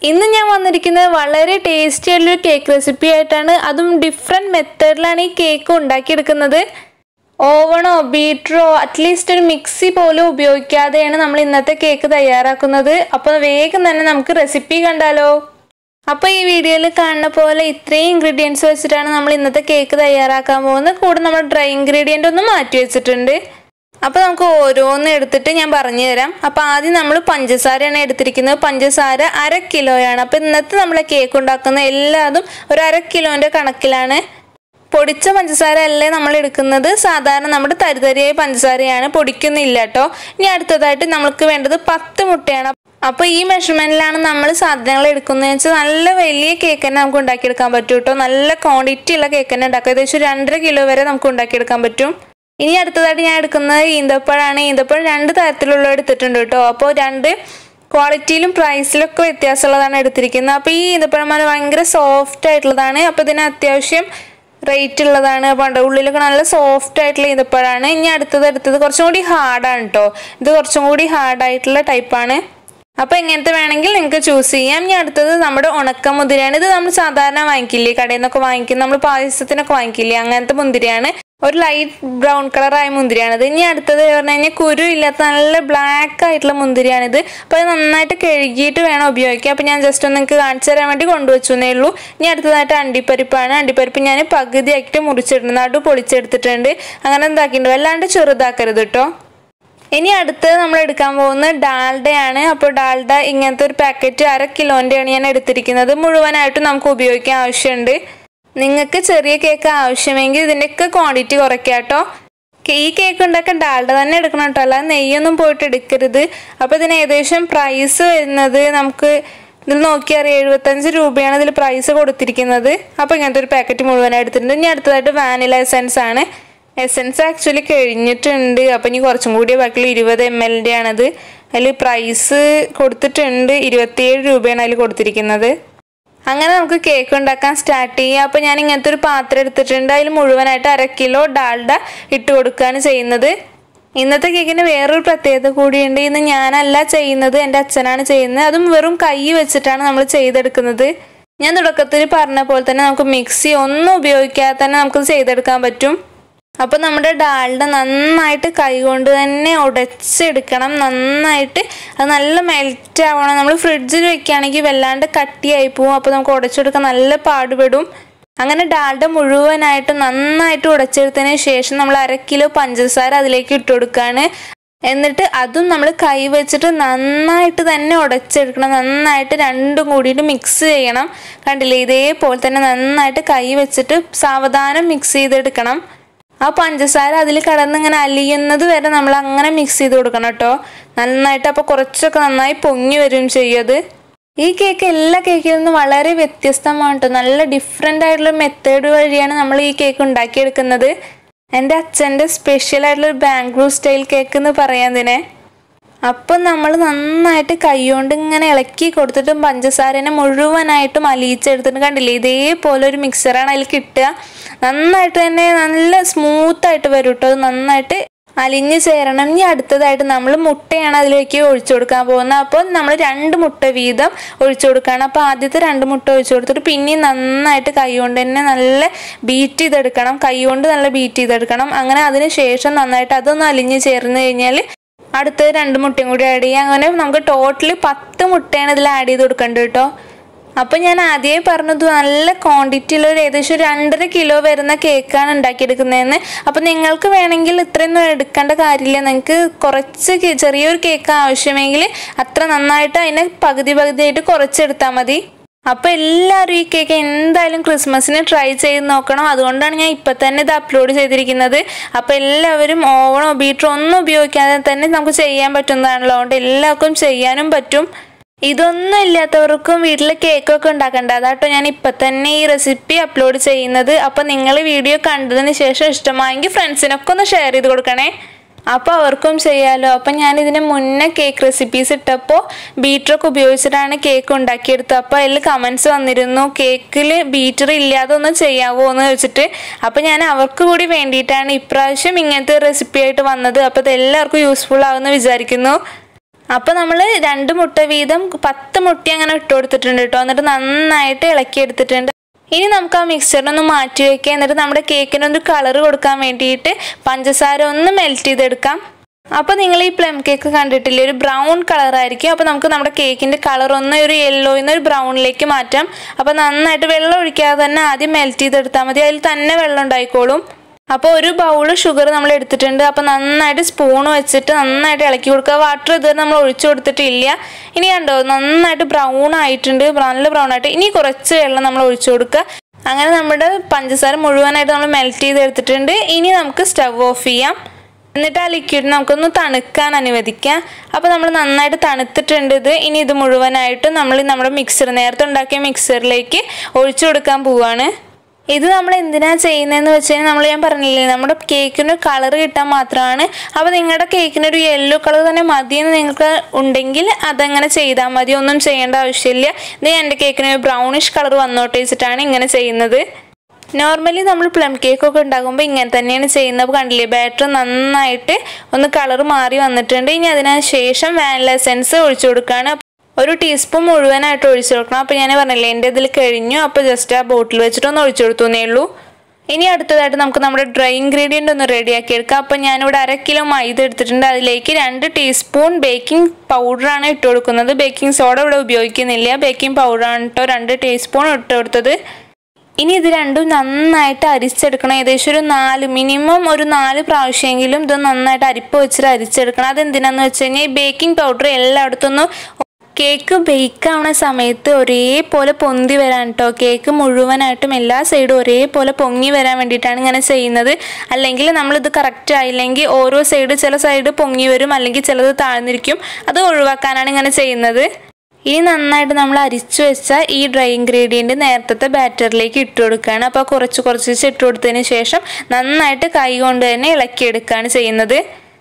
ഇന്ന് ഞാൻ വന്നിരിക്കുന്നത് വളരെ ടേസ്റ്റി ആയിട്ടുള്ള കേക്ക് റെസിപ്പി ആയിട്ടാണ് അതും ഡിഫറെൻറ്റ് മെത്തേഡിലാണ് ഈ കേക്ക് ഉണ്ടാക്കിയെടുക്കുന്നത് ഓവണോ ബീറ്ററോ അറ്റ്ലീസ്റ്റ് ഒരു മിക്സി പോലും ഉപയോഗിക്കാതെയാണ് നമ്മൾ ഇന്നത്തെ കേക്ക് തയ്യാറാക്കുന്നത് അപ്പോൾ വേഗം തന്നെ നമുക്ക് റെസിപ്പി കണ്ടാലോ അപ്പോൾ ഈ വീഡിയോയിൽ കാണുന്ന പോലെ ഇത്രയും ഇൻഗ്രീഡിയൻസ് വെച്ചിട്ടാണ് നമ്മൾ ഇന്നത്തെ കേക്ക് തയ്യാറാക്കാൻ പോകുന്നത് കൂടെ നമ്മൾ ഡ്രൈ ഇൻഗ്രീഡിയൻ്റ് ഒന്ന് മാറ്റി വെച്ചിട്ടുണ്ട് അപ്പോൾ നമുക്ക് ഓരോന്ന് എടുത്തിട്ട് ഞാൻ പറഞ്ഞു തരാം അപ്പോൾ ആദ്യം നമ്മൾ പഞ്ചസാരയാണ് എടുത്തിരിക്കുന്നത് പഞ്ചസാര അര കിലോയാണ് അപ്പോൾ ഇന്നത്തെ നമ്മൾ കേക്ക് ഉണ്ടാക്കുന്ന എല്ലാതും ഒരു അര കിലോൻ്റെ കണക്കിലാണ് പൊടിച്ച പഞ്ചസാര അല്ലേ നമ്മൾ എടുക്കുന്നത് സാധാരണ നമ്മുടെ തരിതരിയായ പഞ്ചസാരയാണ് പൊടിക്കുന്നില്ല കേട്ടോ ഇനി അടുത്തതായിട്ട് നമുക്ക് വേണ്ടത് പത്ത് മുട്ടയാണ് അപ്പോൾ ഈ മെഷർമെൻറ്റിലാണ് നമ്മൾ സാധനങ്ങൾ എടുക്കുന്നത് വെച്ചാൽ നല്ല വലിയ കേക്ക് തന്നെ നമുക്ക് ഉണ്ടാക്കിയെടുക്കാൻ പറ്റും കേട്ടോ നല്ല ക്വാണ്ടിറ്റി ഉള്ള കേക്ക് തന്നെ ഉണ്ടാക്കാം ഏകദേശം രണ്ടര കിലോ വരെ നമുക്ക് ഉണ്ടാക്കിയെടുക്കാൻ പറ്റും ഇനി അടുത്തതായിട്ട് ഞാൻ എടുക്കുന്നത് ഈന്തപ്പഴമാണ് ഈന്തപ്പഴം രണ്ട് തരത്തിലുള്ള എടുത്തിട്ടുണ്ട് കേട്ടോ അപ്പോൾ രണ്ട് ക്വാളിറ്റിയിലും പ്രൈസിലും ഒക്കെ വ്യത്യാസമുള്ളതാണ് എടുത്തിരിക്കുന്നത് അപ്പോൾ ഈ ഈന്തപ്പഴം ഭയങ്കര സോഫ്റ്റ് ആയിട്ടുള്ളതാണ് അപ്പോൾ ഇതിന് അത്യാവശ്യം റേറ്റ് ഉള്ളതാണ് അപ്പോൾ ഉള്ളിലൊക്കെ നല്ല സോഫ്റ്റ് ആയിട്ടുള്ള ഈന്തപ്പഴമാണ് ഇനി അടുത്തത് എടുത്തത് കുറച്ചും കൂടി ഹാർഡാണ് കേട്ടോ ഇത് കുറച്ചും കൂടി ഹാർഡായിട്ടുള്ള ടൈപ്പാണ് അപ്പോൾ ഇങ്ങനത്തെ വേണമെങ്കിൽ നിങ്ങൾക്ക് ചൂസ് ചെയ്യാം ഇനി അടുത്തത് നമ്മുടെ ഉണക്ക മുതിരയാണ് ഇത് നമ്മൾ സാധാരണ വാങ്ങിക്കില്ലേ കടയിൽ നിന്നൊക്കെ വാങ്ങിക്കും നമ്മൾ പായസത്തിനൊക്കെ വാങ്ങിക്കില്ലേ അങ്ങനത്തെ മുന്തിരിയാണ് ഒരു ലൈറ്റ് ബ്രൗൺ കളറായ മുന്തിരിയാണിത് ഇനി അടുത്തത് പറഞ്ഞു കഴിഞ്ഞാൽ കുരു ഇല്ലാത്ത നല്ല ബ്ലാക്ക് ആയിട്ടുള്ള മുന്തിരിയാണിത് അപ്പോൾ അത് നന്നായിട്ട് കഴുകിയിട്ട് വേണം ഉപയോഗിക്കാൻ അപ്പോൾ ഞാൻ ജസ്റ്റ് ഒന്ന് നിങ്ങൾക്ക് കാണിച്ചു തരാൻ വേണ്ടി കൊണ്ടുവച്ചു എന്നേ ഉള്ളൂ ഇനി അടുത്തതായിട്ട് അണ്ടിപ്പരിപ്പാണ് അണ്ടിപ്പരിപ്പ് ഞാൻ പകുതിയാക്കിയിട്ട് മുറിച്ചിട്ടുണ്ട് നടു പൊളിച്ചെടുത്തിട്ടുണ്ട് അങ്ങനെ എന്താക്കിയിട്ടുണ്ട് വല്ലാണ്ട് ചെറുതാക്കരുത് കേട്ടോ ഇനി അടുത്തത് നമ്മൾ എടുക്കാൻ പോകുന്നത് ഡാൽഡയാണ് അപ്പോൾ ഡാൽഡ ഇങ്ങനത്തെ ഒരു പാക്കറ്റ് അര കിലോൻ്റെയാണ് ഞാൻ എടുത്തിരിക്കുന്നത് മുഴുവനായിട്ട് നമുക്ക് ഉപയോഗിക്കാൻ ആവശ്യമുണ്ട് നിങ്ങൾക്ക് ചെറിയ കേക്ക് ആവശ്യമെങ്കിൽ ഇതിൻ്റെയൊക്കെ ക്വാണ്ടിറ്റി കുറയ്ക്കാം കേട്ടോ ഈ കേക്ക് ഉണ്ടാക്കാൻ ഡാൽഡ തന്നെ എടുക്കണം കേട്ടോ അല്ലാതെ നെയ്യൊന്നും പോയിട്ട് എടുക്കരുത് അപ്പോൾ ഇതിന് ഏകദേശം പ്രൈസ് വരുന്നത് നമുക്ക് ഇതിൽ നോക്കിയറിയാം എഴുപത്തഞ്ച് രൂപയാണ് ഇതിൽ പ്രൈസ് കൊടുത്തിരിക്കുന്നത് അപ്പോൾ ഇങ്ങനത്തെ ഒരു പാക്കറ്റ് മുഴുവനായി എടുത്തിട്ടുണ്ട് ഇനി അടുത്തതായിട്ട് വാനില എസൻസ് ആണ് എസൻസ് ആക്ച്വലി കഴിഞ്ഞിട്ടുണ്ട് അപ്പം ഇനി കുറച്ചും കൂടി ബാക്കിയുള്ള ഇരുപത് എം എല്ലിൻ്റെ ആണത് അതിൽ പ്രൈസ് കൊടുത്തിട്ടുണ്ട് ഇരുപത്തിയേഴ് രൂപയാണ് അതിൽ കൊടുത്തിരിക്കുന്നത് അങ്ങനെ നമുക്ക് കേക്ക് ഉണ്ടാക്കാൻ സ്റ്റാർട്ട് ചെയ്യാം അപ്പോൾ ഞാൻ ഇങ്ങനത്തെ ഒരു പാത്രം എടുത്തിട്ടുണ്ട് അതിൽ മുഴുവനായിട്ട് അര കിലോ ഡാൽഡ ഇട്ട് കൊടുക്കുകയാണ് ചെയ്യുന്നത് ഇന്നത്തെ കേക്കിന് വേറൊരു പ്രത്യേകത കൂടിയുണ്ട് ഇന്ന് ഞാനല്ല ചെയ്യുന്നത് എൻ്റെ അച്ഛനാണ് ചെയ്യുന്നത് അതും വെറും കൈ വെച്ചിട്ടാണ് നമ്മൾ ചെയ്തെടുക്കുന്നത് ഞാൻ തുടക്കത്തിൽ പറഞ്ഞ പോലെ തന്നെ നമുക്ക് മിക്സി ഒന്നും ഉപയോഗിക്കാതെ തന്നെ നമുക്ക് ചെയ്തെടുക്കാൻ പറ്റും അപ്പോൾ നമ്മുടെ ഡാൽഡ നന്നായിട്ട് കൈകൊണ്ട് തന്നെ ഉടച്ചെടുക്കണം നന്നായിട്ട് അത് നല്ല മെൽറ്റ് ആവണം നമ്മൾ ഫ്രിഡ്ജിൽ വെക്കുകയാണെങ്കിൽ വല്ലാണ്ട് കട്ടിയായി പോവും അപ്പോൾ നമുക്ക് ഉടച്ചെടുക്കാൻ നല്ല പാടുപെടും അങ്ങനെ ഡാൽഡ മുഴുവനായിട്ട് നന്നായിട്ട് ഉടച്ചെടുത്തതിന് ശേഷം നമ്മൾ അര കിലോ പഞ്ചസാര അതിലേക്ക് ഇട്ട് കൊടുക്കുകയാണ് എന്നിട്ട് അതും നമ്മൾ കൈ വെച്ചിട്ട് നന്നായിട്ട് തന്നെ ഉടച്ചെടുക്കണം നന്നായിട്ട് രണ്ടും കൂടിയിട്ട് മിക്സ് ചെയ്യണം കണ്ടില്ലേ ഇതേപോലെ തന്നെ നന്നായിട്ട് കൈ വെച്ചിട്ട് സാവധാനം മിക്സ് ചെയ്തെടുക്കണം ആ പഞ്ചസാര അതിൽ കടന്ന് ഇങ്ങനെ അലിയുന്നത് വരെ നമ്മൾ അങ്ങനെ മിക്സ് ചെയ്ത് കൊടുക്കണം കേട്ടോ നന്നായിട്ട് അപ്പോൾ കുറച്ചൊക്കെ നന്നായി പൊങ്ങി വരും ചെയ്യത് ഈ കേക്ക് എല്ലാ കേക്കിൽ നിന്നും വളരെ വ്യത്യസ്തമാണ് കേട്ടോ നല്ല ഡിഫറെൻ്റ് ആയിട്ടുള്ള മെത്തേഡ് വഴിയാണ് നമ്മൾ ഈ കേക്ക് ഉണ്ടാക്കിയെടുക്കുന്നത് എൻ്റെ അച്ഛൻ്റെ സ്പെഷ്യൽ ആയിട്ടുള്ള ഒരു ബാംഗ്ലൂർ സ്റ്റൈൽ കേക്ക് എന്ന് പറയാൻ ഇതിനെ അപ്പം നമ്മൾ നന്നായിട്ട് കൈകൊണ്ട് ഇങ്ങനെ ഇളക്കി കൊടുത്തിട്ട് പഞ്ചസാരനെ മുഴുവനായിട്ടും അലിയിച്ചെടുത്തിട്ട് കണ്ടില്ലേ ഇതേപോലെ ഒരു മിക്സറാണ് അതിൽ കിട്ടുക നന്നായിട്ട് തന്നെ നല്ല സ്മൂത്തായിട്ട് വരും കേട്ടോ അത് നന്നായിട്ട് അലിഞ്ഞ് ചേരണം ഇനി അടുത്തതായിട്ട് നമ്മൾ മുട്ടയാണ് അതിലേക്ക് ഒഴിച്ചു കൊടുക്കാൻ പോകുന്നത് അപ്പോൾ നമ്മൾ രണ്ട് മുട്ട വീതം ഒഴിച്ചു കൊടുക്കുകയാണ് അപ്പോൾ ആദ്യത്തെ രണ്ട് മുട്ട ഒഴിച്ചു കൊടുത്തിട്ട് പിന്നെയും നന്നായിട്ട് കൈ കൊണ്ട് തന്നെ നല്ല ബീറ്റ് ചെയ്തെടുക്കണം കൈ കൊണ്ട് നല്ല ബീറ്റ് ചെയ്തെടുക്കണം അങ്ങനെ അതിന് ശേഷം നന്നായിട്ട് അതൊന്ന് അലിഞ്ഞ് ചേർന്ന് കഴിഞ്ഞാൽ അടുത്തത് രണ്ട് മുട്ടയും കൂടി ആഡ് ചെയ്യാം അങ്ങനെ നമുക്ക് ടോട്ടലി പത്ത് മുട്ടയാണ് ഇതിൽ ആഡ് ചെയ്ത് കൊടുക്കേണ്ടത് കേട്ടോ അപ്പം ഞാൻ ആദ്യമേ പറഞ്ഞത് നല്ല ക്വാണ്ടിറ്റിയിൽ ഒരു ഏകദേശം രണ്ടര കിലോ വരുന്ന കേക്കാണ് ഉണ്ടാക്കിയെടുക്കുന്നതെന്ന് അപ്പം നിങ്ങൾക്ക് വേണമെങ്കിൽ ഇത്രയൊന്നും എടുക്കേണ്ട കാര്യമില്ല നിങ്ങൾക്ക് കുറച്ച് ചെറിയൊരു കേക്ക് ആവശ്യമെങ്കിൽ അത്ര നന്നായിട്ട് അതിനെ പകുതി പകുതിയായിട്ട് കുറച്ചെടുത്താൽ മതി അപ്പോൾ എല്ലാവരും ഈ കേക്ക് എന്തായാലും ക്രിസ്മസിന് ട്രൈ ചെയ്ത് നോക്കണം അതുകൊണ്ടാണ് ഞാൻ ഇപ്പം തന്നെ ഇത് അപ്ലോഡ് ചെയ്തിരിക്കുന്നത് അപ്പോൾ എല്ലാവരും ഓവണോ ബീറ്ററോ ഒന്നും ഉപയോഗിക്കാതെ തന്നെ നമുക്ക് ചെയ്യാൻ പറ്റുന്നതാണല്ലോ അതുകൊണ്ട് എല്ലാവർക്കും ചെയ്യാനും പറ്റും ഇതൊന്നും ഇല്ലാത്തവർക്കും വീട്ടിൽ കേക്കൊക്കെ ഉണ്ടാക്കണ്ട അതാട്ടോ ഞാൻ ഇപ്പം തന്നെ ഈ റെസിപ്പി അപ്ലോഡ് ചെയ്യുന്നത് അപ്പോൾ നിങ്ങൾ വീഡിയോ കണ്ടതിന് ശേഷം ഇഷ്ടമായെങ്കിൽ ഫ്രണ്ട്സിനൊക്കെ ഒന്ന് ഷെയർ ചെയ്ത് കൊടുക്കണേ അപ്പോൾ അവർക്കും ചെയ്യാമല്ലോ അപ്പം ഞാൻ ഇതിന് മുന്നേ കേക്ക് റെസിപ്പീസ് ഇട്ടപ്പോൾ ബീറ്ററൊക്കെ ഉപയോഗിച്ചിട്ടാണ് കേക്ക് ഉണ്ടാക്കിയെടുത്തത് അപ്പോൾ അതിൽ കമൻസ് വന്നിരുന്നു കേക്കിൽ ബീറ്റർ ഇല്ലാതെ ഒന്ന് ചെയ്യാവോ എന്ന് വെച്ചിട്ട് അപ്പോൾ ഞാൻ അവർക്ക് കൂടി വേണ്ടിയിട്ടാണ് ഇപ്രാവശ്യം ഇങ്ങനത്തെ റെസിപ്പി ആയിട്ട് വന്നത് അപ്പോൾ ഇത് എല്ലാവർക്കും യൂസ്ഫുൾ ആവുമെന്ന് വിചാരിക്കുന്നു അപ്പോൾ നമ്മൾ രണ്ട് മുട്ട വീതം പത്ത് മുട്ട അങ്ങനെ ഇട്ട് കൊടുത്തിട്ടുണ്ട് കേട്ടോ എന്നിട്ട് നന്നായിട്ട് ഇളക്കി എടുത്തിട്ടുണ്ട് ഇനി നമുക്ക് ആ മിക്സറിനൊന്ന് മാറ്റി വെക്കാം എന്നിട്ട് നമ്മുടെ കേക്കിനൊന്ന് കളർ കൊടുക്കാൻ വേണ്ടിയിട്ട് പഞ്ചസാര ഒന്ന് മെൽറ്റ് ചെയ്തെടുക്കാം അപ്പോൾ നിങ്ങൾ ഈ പ്ലം കേക്ക് കണ്ടിട്ടില്ലേ ഒരു ബ്രൗൺ കളർ ആയിരിക്കും അപ്പോൾ നമുക്ക് നമ്മുടെ കേക്കിൻ്റെ കളർ ഒന്ന് ഒരു യെല്ലോയിൽ നിന്ന് ഒരു ബ്രൗണിലേക്ക് മാറ്റാം അപ്പോൾ നന്നായിട്ട് വെള്ളം ഒഴിക്കാതെ തന്നെ ആദ്യം മെൽറ്റ് ചെയ്തെടുത്താൽ മതി അതിൽ തന്നെ വെള്ളം ഉണ്ടായിക്കോളും അപ്പോൾ ഒരു ബൗള് ഷുഗർ നമ്മൾ എടുത്തിട്ടുണ്ട് അപ്പോൾ നന്നായിട്ട് സ്പൂൺ വെച്ചിട്ട് നന്നായിട്ട് ഇളക്കി കൊടുക്കുക വാട്ടർ ഇതുവരെ നമ്മൾ ഒഴിച്ചു കൊടുത്തിട്ടില്ല ഇനി കണ്ടോ നന്നായിട്ട് ബ്രൗൺ ആയിട്ടുണ്ട് നല്ല ബ്രൗൺ ആയിട്ട് ഇനി കുറച്ച് വെള്ളം നമ്മൾ ഒഴിച്ചു കൊടുക്കുക അങ്ങനെ നമ്മുടെ പഞ്ചസാര മുഴുവനായിട്ട് നമ്മൾ മെൽറ്റ് ചെയ്ത് എടുത്തിട്ടുണ്ട് ഇനി നമുക്ക് സ്റ്റവ് ഓഫ് ചെയ്യാം എന്നിട്ട് ആ ലിക്വിഡ് നമുക്കൊന്ന് തണുക്കാൻ അനുവദിക്കാം അപ്പോൾ നമ്മൾ നന്നായിട്ട് തണുത്തിട്ടുണ്ട് ഇത് ഇനി ഇത് മുഴുവനായിട്ട് നമ്മൾ നമ്മുടെ മിക്സർ നേരത്തെ ഉണ്ടാക്കിയ മിക്സറിലേക്ക് ഒഴിച്ചു കൊടുക്കാൻ പോവാണ് ഇത് നമ്മൾ എന്തിനാ ചെയ്യുന്നതെന്ന് വെച്ച് കഴിഞ്ഞാൽ നമ്മൾ ഞാൻ പറഞ്ഞില്ലേ നമ്മുടെ കേക്കിന് കളർ കിട്ടാൻ മാത്രമാണ് അപ്പോൾ നിങ്ങളുടെ കേക്കിന് ഒരു യെല്ലോ കളർ തന്നെ മതിയെന്ന് നിങ്ങൾക്ക് ഉണ്ടെങ്കിൽ അതങ്ങനെ ചെയ്താൽ മതി ഒന്നും ചെയ്യേണ്ട ആവശ്യമില്ല ഇത് എൻ്റെ കേക്കിന് ഒരു ബ്രൗണിഷ് കളർ വന്നോട്ട് വെച്ചിട്ടാണ് ഇങ്ങനെ ചെയ്യുന്നത് നോർമലി നമ്മൾ പ്ലം കേക്കൊക്കെ ഉണ്ടാകുമ്പോൾ ഇങ്ങനെ തന്നെയാണ് ചെയ്യുന്നത് അപ്പോൾ കണ്ടില്ലേ ബാറ്റർ നന്നായിട്ട് ഒന്ന് കളർ മാറി വന്നിട്ടുണ്ട് ഇനി അതിന് ശേഷം വാനില എസെൻസ് ഒഴിച്ചു കൊടുക്കുകയാണ് ഒരു ടീസ്പൂൺ മുഴുവനായിട്ട് ഒഴിച്ചു കൊടുക്കണം അപ്പോൾ ഞാൻ പറഞ്ഞില്ലേ എൻ്റെ ഇതിൽ കഴിഞ്ഞു അപ്പോൾ ജസ്റ്റ് ആ ബോട്ടിൽ വെച്ചിട്ട് ഒന്ന് ഒഴിച്ചു കൊടുത്തുന്നേ ഉള്ളൂ ഇനി അടുത്തതായിട്ട് നമുക്ക് നമ്മുടെ ഡ്രൈ ഇൻഗ്രീഡിയൻ്റ് ഒന്ന് റെഡിയാക്കി എടുക്കാം അപ്പോൾ ഞാനിവിടെ അര കിലോ മൈദ എടുത്തിട്ടുണ്ട് അതിലേക്ക് രണ്ട് ടീസ്പൂൺ ബേക്കിംഗ് പൗഡറാണ് ഇട്ട് കൊടുക്കുന്നത് ബേക്കിംഗ് സോഡ ഇവിടെ ഉപയോഗിക്കുന്നില്ല ബേക്കിംഗ് പൗഡറാണ് കേട്ടോ രണ്ട് ടീസ്പൂൺ ഇട്ട് കൊടുത്തത് ഇനി ഇത് രണ്ടും നന്നായിട്ട് അരിച്ചെടുക്കണം ഏകദേശം ഒരു നാല് മിനിമം ഒരു നാല് പ്രാവശ്യമെങ്കിലും ഇത് നന്നായിട്ട് അരിപ്പ് വെച്ചിട്ട് അരിച്ചെടുക്കണം അതെന്തിനാന്ന് വെച്ച് കഴിഞ്ഞാൽ ഈ ബേക്കിംഗ് പൗഡർ എല്ലായിടത്തുനിന്നും കേക്ക് ബേക്ക് ആവുന്ന സമയത്ത് ഒരേപോലെ പൊന്തി വരാൻ കേട്ടോ കേക്ക് മുഴുവനായിട്ടും എല്ലാ സൈഡും ഒരേപോലെ പൊങ്ങി വരാൻ വേണ്ടിയിട്ടാണ് ഇങ്ങനെ ചെയ്യുന്നത് അല്ലെങ്കിൽ നമ്മളിത് കറക്റ്റ് ആയില്ലെങ്കിൽ ഓരോ സൈഡ് ചില സൈഡ് പൊങ്ങി വരും അല്ലെങ്കിൽ ചിലത് താഴ്ന്നിരിക്കും അത് ഒഴിവാക്കാനാണ് ഇങ്ങനെ ചെയ്യുന്നത് ഇനി നന്നായിട്ട് നമ്മൾ അരിച്ചു വെച്ച ഈ ഡ്രൈ ഇൻഗ്രീഡിയൻറ്റ് നേരത്തെ ബാറ്ററിലേക്ക് ഇട്ട് കൊടുക്കുകയാണ് അപ്പോൾ കുറച്ച് കുറച്ച് വെച്ച് ഇട്ട് കൊടുത്തതിന് ശേഷം നന്നായിട്ട് കൈ കൊണ്ട് തന്നെ ഇളക്കിയെടുക്കുകയാണ് ചെയ്യുന്നത്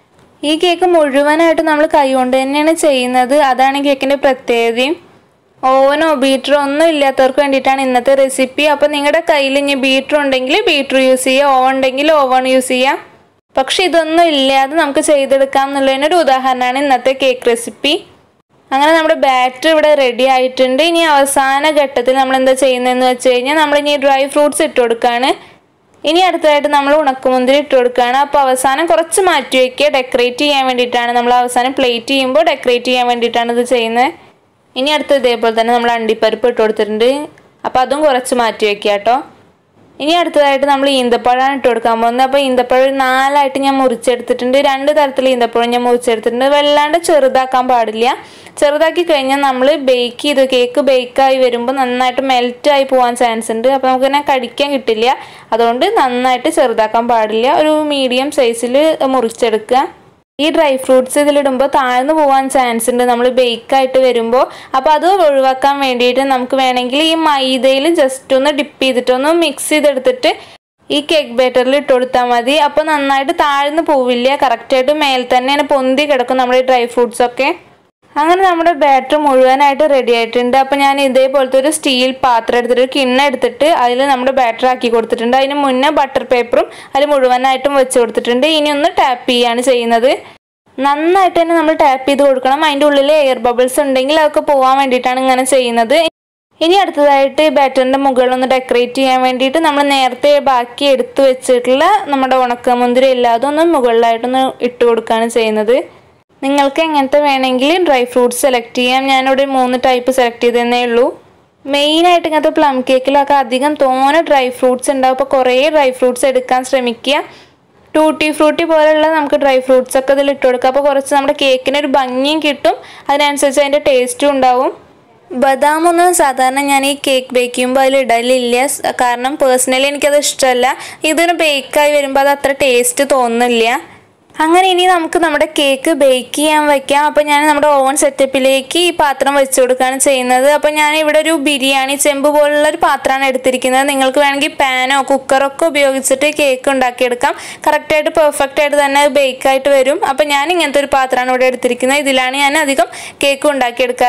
ഈ കേക്ക് മുഴുവനായിട്ട് നമ്മൾ കൈ കൊണ്ട് തന്നെയാണ് ചെയ്യുന്നത് അതാണ് ഈ കേക്കിൻ്റെ പ്രത്യേകതയും ഓവനോ ബീറ്ററോ ഒന്നും ഇല്ലാത്തവർക്ക് വേണ്ടിയിട്ടാണ് ഇന്നത്തെ റെസിപ്പി അപ്പോൾ നിങ്ങളുടെ കയ്യിൽ ഇനി ബീറ്റർ ഉണ്ടെങ്കിൽ ബീറ്റർ യൂസ് ചെയ്യുക ഓവൻ ഉണ്ടെങ്കിൽ ഓവൺ യൂസ് ചെയ്യാം പക്ഷെ ഇതൊന്നും ഇല്ലാതെ നമുക്ക് ചെയ്തെടുക്കാം എന്നുള്ളതിനൊരു ഉദാഹരണമാണ് ഇന്നത്തെ കേക്ക് റെസിപ്പി അങ്ങനെ നമ്മുടെ ബാറ്റർ ഇവിടെ റെഡി ആയിട്ടുണ്ട് ഇനി അവസാന ഘട്ടത്തിൽ നമ്മൾ എന്താ ചെയ്യുന്നതെന്ന് വെച്ച് കഴിഞ്ഞാൽ നമ്മൾ ഇനി ഡ്രൈ ഫ്രൂട്ട്സ് ഇട്ട് കൊടുക്കുകയാണ് ഇനി അടുത്തതായിട്ട് നമ്മൾ ഉണക്കമുന്തിരി ഇട്ട് കൊടുക്കുകയാണ് അപ്പോൾ അവസാനം കുറച്ച് മാറ്റി വയ്ക്കുക ഡെക്കറേറ്റ് ചെയ്യാൻ വേണ്ടിയിട്ടാണ് നമ്മൾ അവസാനം പ്ലേറ്റ് ചെയ്യുമ്പോൾ ഡെക്കറേറ്റ് ചെയ്യാൻ വേണ്ടിയിട്ടാണ് ഇത് ചെയ്യുന്നത് ഇനി അടുത്ത് ഇതേപോലെ തന്നെ നമ്മൾ അണ്ടിപ്പരിപ്പ് ഇട്ട് കൊടുത്തിട്ടുണ്ട് അപ്പോൾ അതും കുറച്ച് മാറ്റി വയ്ക്കുക കേട്ടോ ഇനി അടുത്തതായിട്ട് നമ്മൾ ഈന്തപ്പഴമാണ് ഇട്ട് കൊടുക്കാൻ പോകുന്നത് അപ്പോൾ ഈന്തപ്പഴം ഒരു നാലായിട്ട് ഞാൻ മുറിച്ചെടുത്തിട്ടുണ്ട് രണ്ട് തരത്തിൽ ഈന്തപ്പഴം ഞാൻ മുറിച്ചെടുത്തിട്ടുണ്ട് വല്ലാണ്ട് ചെറുതാക്കാൻ പാടില്ല ചെറുതാക്കി കഴിഞ്ഞാൽ നമ്മൾ ബേക്ക് ചെയ്ത് കേക്ക് ബേക്കായി വരുമ്പോൾ നന്നായിട്ട് മെൽറ്റായി പോകാൻ ചാൻസ് ഉണ്ട് അപ്പോൾ നമുക്ക് തന്നെ കടിക്കാൻ കിട്ടില്ല അതുകൊണ്ട് നന്നായിട്ട് ചെറുതാക്കാൻ പാടില്ല ഒരു മീഡിയം സൈസിൽ മുറിച്ചെടുക്കുക ഈ ഡ്രൈ ഫ്രൂട്ട്സ് ഇതിലിടുമ്പോൾ താഴ്ന്നു പോകാൻ ചാൻസ് ഉണ്ട് നമ്മൾ ബേക്കായിട്ട് വരുമ്പോൾ അപ്പോൾ അത് ഒഴിവാക്കാൻ വേണ്ടിയിട്ട് നമുക്ക് വേണമെങ്കിൽ ഈ മൈദയിൽ ജസ്റ്റ് ഒന്ന് ഡിപ്പ് ചെയ്തിട്ട് ഒന്ന് മിക്സ് ചെയ്തെടുത്തിട്ട് ഈ കേക്ക് ബാറ്ററിൽ ഇട്ട് കൊടുത്താൽ മതി അപ്പോൾ നന്നായിട്ട് താഴ്ന്നു പോവില്ല കറക്റ്റായിട്ട് മേൽ തന്നെയാണ് പൊന്തി കിടക്കും നമ്മുടെ ഈ ഡ്രൈ ഫ്രൂട്ട്സ് ഒക്കെ അങ്ങനെ നമ്മുടെ ബാറ്റർ മുഴുവനായിട്ട് റെഡി ആയിട്ടുണ്ട് അപ്പോൾ ഞാൻ ഇതേപോലത്തെ ഒരു സ്റ്റീൽ പാത്രം എടുത്തിട്ട് ഒരു കിണ്ണ എടുത്തിട്ട് അതിൽ നമ്മുടെ ബാറ്റർ ആക്കി കൊടുത്തിട്ടുണ്ട് അതിന് മുന്നേ ബട്ടർ പേപ്പറും അതിൽ മുഴുവനായിട്ടും വെച്ച് കൊടുത്തിട്ടുണ്ട് ഇനി ഒന്ന് ടാപ്പ് ചെയ്യാണ് ചെയ്യുന്നത് നന്നായിട്ട് തന്നെ നമ്മൾ ടാപ്പ് ചെയ്ത് കൊടുക്കണം അതിൻ്റെ ഉള്ളിൽ എയർ ബബിൾസ് ഉണ്ടെങ്കിൽ അതൊക്കെ പോകാൻ വേണ്ടിയിട്ടാണ് ഇങ്ങനെ ചെയ്യുന്നത് ഇനി അടുത്തതായിട്ട് ബാറ്ററിൻ്റെ മുകളിലൊന്ന് ഡെക്കറേറ്റ് ചെയ്യാൻ വേണ്ടിയിട്ട് നമ്മൾ നേരത്തെ ബാക്കി എടുത്തു വെച്ചിട്ടുള്ള നമ്മുടെ ഉണക്കമുന്തിരി എല്ലാതും ഒന്ന് മുകളിലായിട്ടൊന്ന് ഇട്ട് കൊടുക്കുകയാണ് ചെയ്യുന്നത് നിങ്ങൾക്ക് എങ്ങനത്തെ വേണമെങ്കിൽ ഡ്രൈ ഫ്രൂട്ട്സ് സെലക്ട് ചെയ്യാം ഞാനിവിടെ മൂന്ന് ടൈപ്പ് സെലക്ട് ചെയ്തതന്നേ ഉള്ളൂ മെയിനായിട്ട് ഇങ്ങനത്തെ പ്ലം കേക്കിലൊക്കെ അധികം തോനെ ഡ്രൈ ഫ്രൂട്ട്സ് ഉണ്ടാവും അപ്പോൾ കുറേ ഡ്രൈ ഫ്രൂട്ട്സ് എടുക്കാൻ ശ്രമിക്കുക ടൂട്ടി ഫ്രൂട്ടി പോലെയുള്ള നമുക്ക് ഡ്രൈ ഫ്രൂട്ട്സ് ഒക്കെ ഇതിൽ ഇട്ട് കൊടുക്കുക അപ്പോൾ കുറച്ച് നമ്മുടെ കേക്കിന് ഒരു ഭംഗിയും കിട്ടും അതിനനുസരിച്ച് അതിൻ്റെ ടേസ്റ്റും ഉണ്ടാവും ബദാമൊന്നും സാധാരണ ഞാൻ ഈ കേക്ക് ബേക്ക് ചെയ്യുമ്പോൾ അതിൽ ഇടലില്ല സ് കാരണം പേഴ്സണലി എനിക്കത് ഇഷ്ടമല്ല ഇതിന് ബേക്കായി വരുമ്പോൾ അത് അത്ര ടേസ്റ്റ് തോന്നുന്നില്ല അങ്ങനെ ഇനി നമുക്ക് നമ്മുടെ കേക്ക് ബേക്ക് ചെയ്യാൻ വെക്കാം അപ്പോൾ ഞാൻ നമ്മുടെ ഓവൻ സെറ്റപ്പിലേക്ക് ഈ പാത്രം വെച്ച് കൊടുക്കുകയാണ് ചെയ്യുന്നത് അപ്പോൾ ഞാൻ ഇവിടെ ഒരു ബിരിയാണി ചെമ്പ് പോലുള്ള ഒരു പാത്രമാണ് എടുത്തിരിക്കുന്നത് നിങ്ങൾക്ക് വേണമെങ്കിൽ പാനോ കുക്കറോ ഒക്കെ ഉപയോഗിച്ചിട്ട് കേക്ക് ഉണ്ടാക്കിയെടുക്കാം കറക്റ്റായിട്ട് പെർഫെക്റ്റ് ആയിട്ട് തന്നെ ബേക്ക് ആയിട്ട് വരും അപ്പോൾ ഞാൻ ഇങ്ങനത്തെ ഒരു പാത്രമാണ് ഇവിടെ എടുത്തിരിക്കുന്നത് ഇതിലാണ് ഞാൻ അധികം കേക്ക് ഉണ്ടാക്കിയെടുക്കാറ്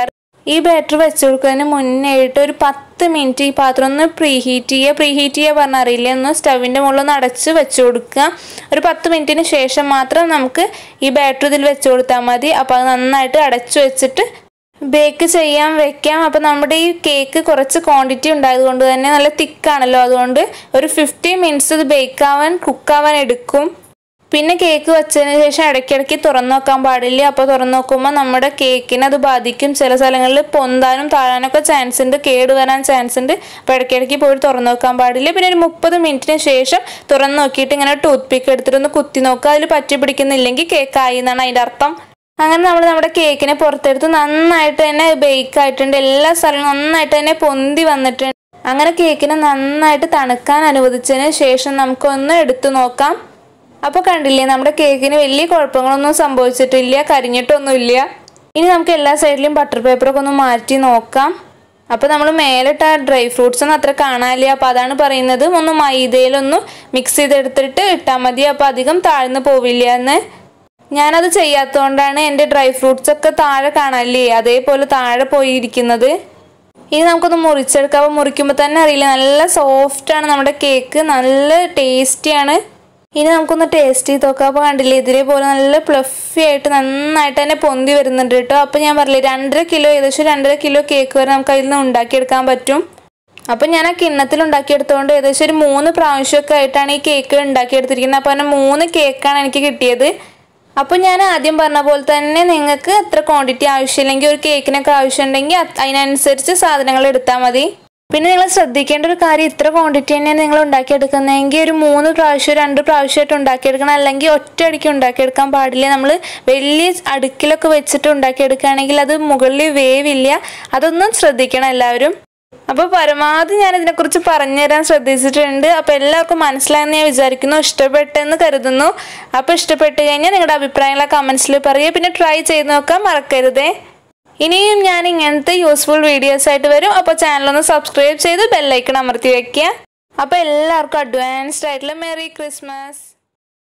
ഈ ബാറ്റർ വെച്ച് കൊടുക്കുന്നതിന് മുന്നേയിട്ട് ഒരു പത്ത് മിനിറ്റ് ഈ പാത്രം ഒന്ന് പ്രീ ഹീറ്റ് ചെയ്യുക പ്രീ ഹീറ്റ് ചെയ്യുക പറഞ്ഞാൽ അറിയില്ല ഒന്ന് സ്റ്റവിൻ്റെ മുകളിൽ ഒന്ന് അടച്ച് വെച്ച് കൊടുക്കുക ഒരു പത്ത് മിനിറ്റിന് ശേഷം മാത്രം നമുക്ക് ഈ ബാറ്റർ ഇതിൽ വെച്ച് കൊടുത്താൽ മതി അപ്പോൾ അത് നന്നായിട്ട് അടച്ചു വെച്ചിട്ട് ബേക്ക് ചെയ്യാൻ വെക്കാം അപ്പോൾ നമ്മുടെ ഈ കേക്ക് കുറച്ച് ക്വാണ്ടിറ്റി ഉണ്ടായത് കൊണ്ട് തന്നെ നല്ല തിക്കാണല്ലോ അതുകൊണ്ട് ഒരു ഫിഫ്റ്റി മിനിറ്റ്സ് ഇത് ബേക്ക് ആവാൻ കുക്കാവാൻ എടുക്കും പിന്നെ കേക്ക് വെച്ചതിന് ശേഷം ഇടയ്ക്കിടയ്ക്ക് തുറന്നു നോക്കാൻ പാടില്ല അപ്പോൾ തുറന്നു നോക്കുമ്പോൾ നമ്മുടെ കേക്കിനെ അത് ബാധിക്കും ചില സ്ഥലങ്ങളിൽ പൊന്താനും താഴാനൊക്കെ ചാൻസ് ഉണ്ട് കേട് വരാൻ ചാൻസ് ഉണ്ട് അപ്പോൾ ഇടയ്ക്കിടയ്ക്ക് പോയി തുറന്നു നോക്കാൻ പാടില്ല പിന്നെ ഒരു മുപ്പത് മിനിറ്റിന് ശേഷം തുറന്നു നോക്കിയിട്ട് ഇങ്ങനെ ടൂത്ത് പിക്ക് എടുത്തിട്ട് ഒന്ന് കുത്തി നോക്കുക അതിൽ പറ്റി പിടിക്കുന്നില്ലെങ്കിൽ കേക്ക് ആയി എന്നാണ് അതിൻ്റെ അർത്ഥം അങ്ങനെ നമ്മൾ നമ്മുടെ കേക്കിനെ പുറത്തെടുത്ത് നന്നായിട്ട് തന്നെ ബേക്ക് ആയിട്ടുണ്ട് എല്ലാ സ്ഥലവും നന്നായിട്ട് തന്നെ പൊന്തി വന്നിട്ടുണ്ട് അങ്ങനെ കേക്കിനെ നന്നായിട്ട് തണുക്കാൻ അനുവദിച്ചതിന് ശേഷം നമുക്കൊന്ന് എടുത്തു നോക്കാം അപ്പോൾ കണ്ടില്ലേ നമ്മുടെ കേക്കിന് വലിയ കുഴപ്പങ്ങളൊന്നും സംഭവിച്ചിട്ടില്ല കരിഞ്ഞിട്ടൊന്നുമില്ല ഇനി നമുക്ക് എല്ലാ സൈഡിലും ബട്ടർ പേപ്പറൊക്കെ ഒന്ന് മാറ്റി നോക്കാം അപ്പോൾ നമ്മൾ മേലിട്ട ഡ്രൈ ഫ്രൂട്ട്സ് ഒന്നും അത്ര കാണാനില്ല അപ്പോൾ അതാണ് പറയുന്നത് ഒന്ന് മൈദയിലൊന്ന് മിക്സ് ചെയ്തെടുത്തിട്ട് ഇട്ടാൽ മതി അപ്പോൾ അധികം താഴ്ന്നു പോവില്ല എന്ന് ഞാനത് ചെയ്യാത്തതുകൊണ്ടാണ് എൻ്റെ ഡ്രൈ ഫ്രൂട്ട്സ് ഒക്കെ താഴെ കാണാനില്ലേ അതേപോലെ താഴെ പോയിരിക്കുന്നത് ഇനി നമുക്കൊന്ന് മുറിച്ചെടുക്കാം അപ്പോൾ മുറിക്കുമ്പോൾ തന്നെ അറിയില്ല നല്ല സോഫ്റ്റാണ് നമ്മുടെ കേക്ക് നല്ല ടേസ്റ്റിയാണ് ഇനി നമുക്കൊന്ന് ടേസ്റ്റ് ചെയ്ത് നോക്കാം അപ്പോൾ കണ്ടില്ലേ ഇതേപോലെ നല്ല പ്ലഫി ആയിട്ട് നന്നായിട്ട് തന്നെ പൊന്തി വരുന്നുണ്ട് കേട്ടോ അപ്പോൾ ഞാൻ പറഞ്ഞില്ലേ രണ്ടര കിലോ ഏകദേശം രണ്ടര കിലോ കേക്ക് വരെ നമുക്ക് അതിൽ നിന്ന് ഉണ്ടാക്കിയെടുക്കാൻ പറ്റും അപ്പം ഞാൻ ആ കിണ്ണത്തിൽ ഉണ്ടാക്കിയെടുത്തുകൊണ്ട് ഏകദേശം ഒരു മൂന്ന് പ്രാവശ്യമൊക്കെ ആയിട്ടാണ് ഈ കേക്ക് ഉണ്ടാക്കിയെടുത്തിരിക്കുന്നത് അപ്പോൾ അങ്ങനെ മൂന്ന് കേക്കാണ് എനിക്ക് കിട്ടിയത് അപ്പോൾ ഞാൻ ആദ്യം പറഞ്ഞ പോലെ തന്നെ നിങ്ങൾക്ക് എത്ര ക്വാണ്ടിറ്റി ആവശ്യമില്ലെങ്കിൽ ഒരു കേക്കിനൊക്കെ ആവശ്യമുണ്ടെങ്കിൽ അത് അതിനനുസരിച്ച് സാധനങ്ങൾ എടുത്താൽ മതി പിന്നെ നിങ്ങൾ ശ്രദ്ധിക്കേണ്ട ഒരു കാര്യം ഇത്ര ക്വാണ്ടിറ്റി തന്നെ നിങ്ങൾ ഉണ്ടാക്കിയെടുക്കുന്നതെങ്കിൽ ഒരു മൂന്ന് പ്രാവശ്യം രണ്ട് പ്രാവശ്യമായിട്ട് ഉണ്ടാക്കിയെടുക്കണം അല്ലെങ്കിൽ ഒറ്റയടിക്ക് ഉണ്ടാക്കിയെടുക്കാൻ പാടില്ല നമ്മൾ വലിയ അടുക്കിലൊക്കെ വെച്ചിട്ട് ഉണ്ടാക്കിയെടുക്കുകയാണെങ്കിൽ അത് മുകളിൽ വേവില്ല അതൊന്നും ശ്രദ്ധിക്കണം എല്ലാവരും അപ്പോൾ പരമാവധി ഞാൻ ഇതിനെക്കുറിച്ച് പറഞ്ഞു തരാൻ ശ്രദ്ധിച്ചിട്ടുണ്ട് അപ്പോൾ എല്ലാവർക്കും മനസ്സിലായെന്ന് ഞാൻ വിചാരിക്കുന്നു ഇഷ്ടപ്പെട്ടെന്ന് കരുതുന്നു അപ്പോൾ ഇഷ്ടപ്പെട്ട് കഴിഞ്ഞാൽ നിങ്ങളുടെ അഭിപ്രായങ്ങളെ കമൻസിൽ പറയുക പിന്നെ ട്രൈ ചെയ്ത് നോക്കാൻ മറക്കരുതേ ഇനിയും ഞാൻ ഇങ്ങനത്തെ യൂസ്ഫുൾ വീഡിയോസ് ആയിട്ട് വരും അപ്പോൾ ചാനലൊന്ന് സബ്സ്ക്രൈബ് ചെയ്ത് ബെല്ലൈക്കൺ അമർത്തി വെക്കുക അപ്പോൾ എല്ലാവർക്കും അഡ്വാൻസ്ഡ് ആയിട്ടുള്ള മെറി ക്രിസ്മസ്